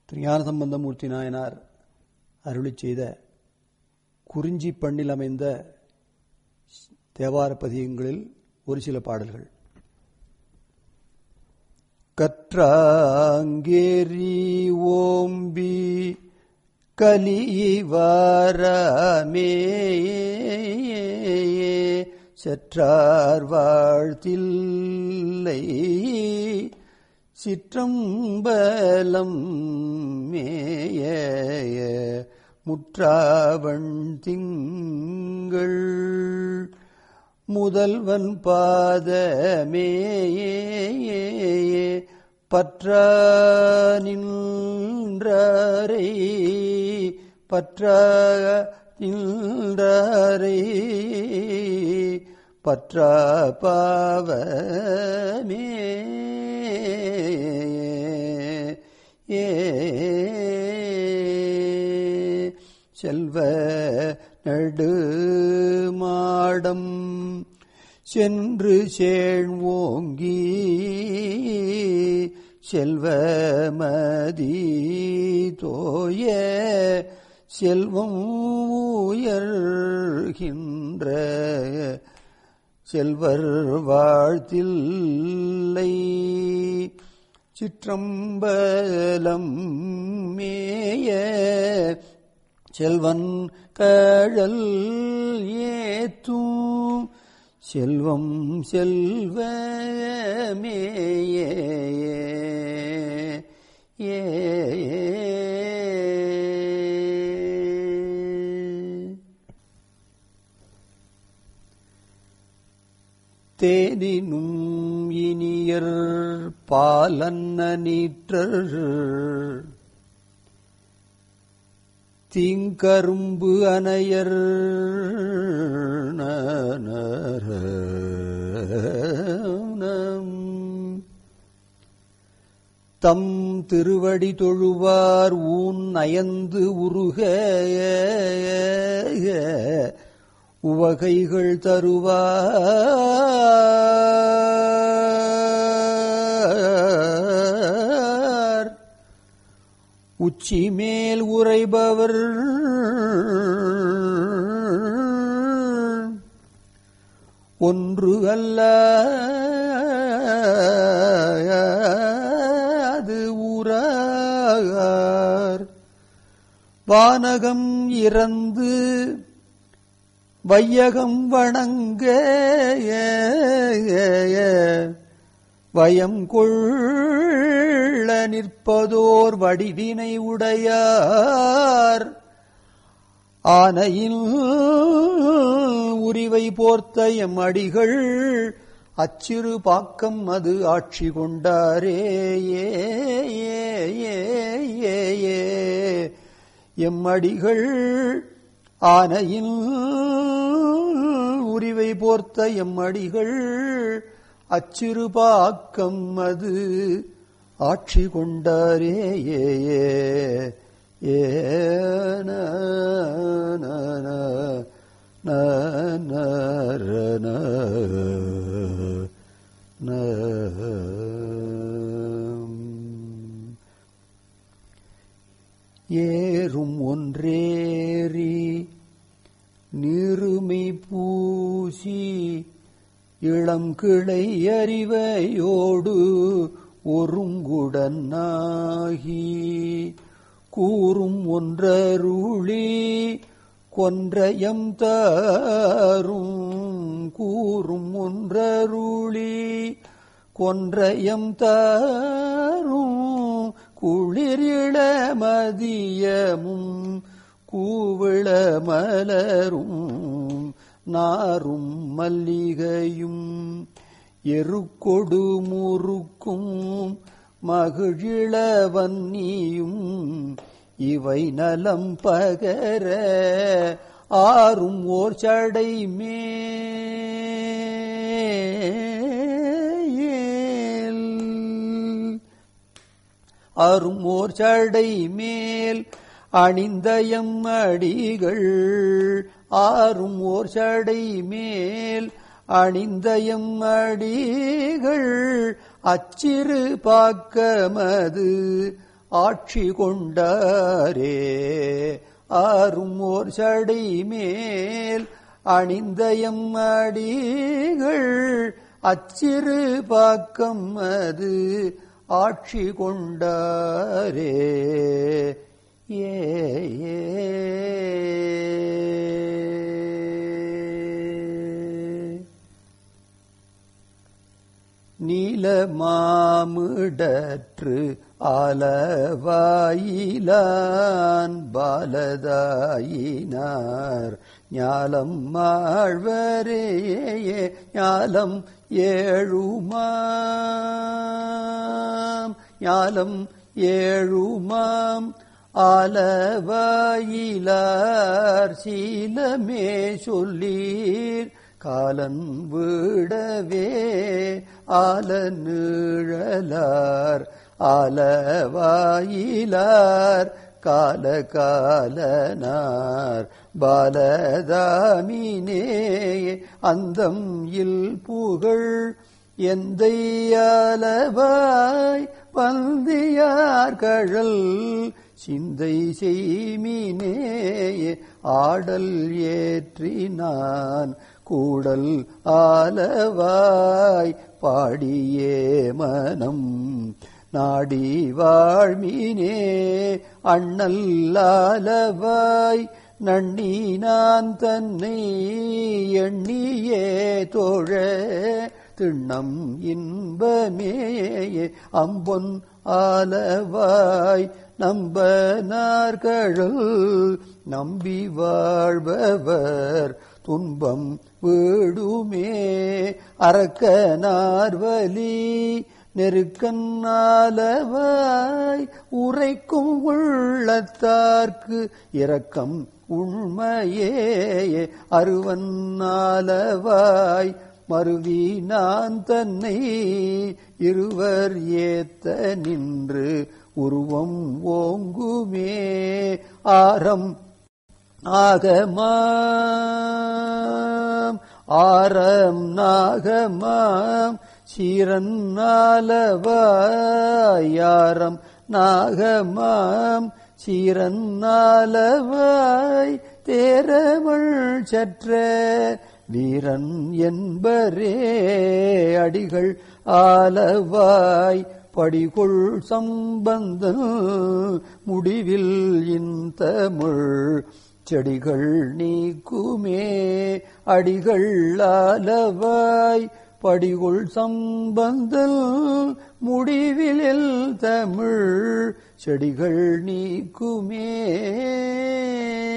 திருஞான சம்பந்தமூர்த்தி நாயனார் அருளி செய்த குறிஞ்சி பண்ணில் அமைந்த தேவார பதியங்களில் ஒரு சில பாடல்கள் கற்றாங்கேரி ஓம்பி கலிவரமே செற்றார் வாழ்த்தில்லை சிற்றம்பலம் மேய முற்றாவண் திங்கள் முதல்வன் பாதமேயே பற்ற நின்றரை பற்ற நின்றரை பற்ற பாவமே ஏ செல்வ நடுமாடம் சென்று சேழ்வோங்கி செல்வமதி தோய செல்வம் உயர்கின்ற செல்வர் வாழ்த்தில்லை சிற்றம்பலம் மேய செல்வன் கழல் ஏத்தும் செல்வம் செல்வமேயே ஏ தேனினும் இனியர் பாலன்ன நீற்றர் தீங்கரும்பு அணையர் தம் திருவடி தொழுவார் ஊன் அயந்து உருக உவகைகள் தருவார் உச்சி மேல் உரைபவர் ஒன்று அல்ல அது ஊரார் வானகம் இறந்து வையகம் வணங்க வயம் கொள்ள நிற்பதோர் வடிவினை உடையார் ஆனையில் உரிவை போர்த்த எம் அடிகள் அச்சிறு பாக்கம் அது ஆட்சி கொண்டாரே ஏ ஏ ஏ ஏ ஏ எம் அடிகள் ஆனையில் உரிவை போர்த்த எம் அடிகள் அச்சிறு பாக்கம் அது ஆட்சி கொண்டாரே ஏ ஏ ஏன ஏறும் ஒன்றேறி நீருமை பூசி இளம் கிளை அறிவையோடு ஒருங்குடனாகி கூறும் ஒன்றருளி கொன்றயம் தாரும் கூறும் ஒன்றருளி கொன்றயம் தாரும் குளிரிள மதியமும் கூவிள மலரும் நாரும் மல்லிகையும் எருக்கொடு முறுக்கும் மகிழிளவன்னியும் இவை நலம் பகர ஆறும் ஓர் சடை மேல் அரும் ஓர் சடை மேல் அணிந்தயம் அடிகள் ஆறும் ஓர் சடை மேல் அணிந்தயம் அடிகள் அச்சிறு பாக்கமது ஆட்சி கொண்டாரே ஆறும் ஓர் சடை மேல் அணிந்தயம் அடிகள் அச்சிறு பாக்கம் அது ஆட்சி கொண்டாரே ஏ நீல மாமிடற்று ஆலவாயிலான் பாலதாயினார் ஞாலம் மாழ்வரேயே ஞாலம் ஏழுமாம் ஞாலம் ஏழுமாம் ஆலவாயிலார் சீலமே சொல்லீர் காலன் விடவே ஆல நிழலார் ஆலவாயிலார் கால காலனார் பாலதாமினே அந்தம் இல் புகழ் எந்தையாலவாய் பந்தியார் கழல் சிந்தை செய்மினே ஆடல் ஏற்றினான் கூடல் ஆலவாய் பாடியே மனம் நாடி வாழ்மீனே அண்ணல்லாலவாய் நன்னி நான் தன்னை எண்ணியே தோழ திண்ணம் இன்பமே அம்பொன் ஆலவாய் நம்ப நார்களல் நம்பி வாழ்பவர் துன்பம் வீடுமே அறக்க நார்வலி நெருக்கன்னாலவாய் உரைக்கும் உள்ளத்தார்க்கு இரக்கம் உண்மையே அருவன்னாலவாய் மருவி நான் தன்னை இருவர் ஏத்த நின்று உருவம் ஓங்குமே ஆரம் ஆகமாம் ஆரம் நாகமாம் சீரன்னாலவாயாரம் நாகமாம் சீரன்னாலவாய் தேரவள் சற்ற வீரன் என்பரே அடிகள் ஆலவாய் படிகொள் சம்பந்தன் முடிவில் இந்தமிழ் செடிகள் நீக்குமே அடிகள் ஆலவாய் படிகொள் சம்பந்தல் முடிவில் தமிழ் செடிகள் நீக்குமே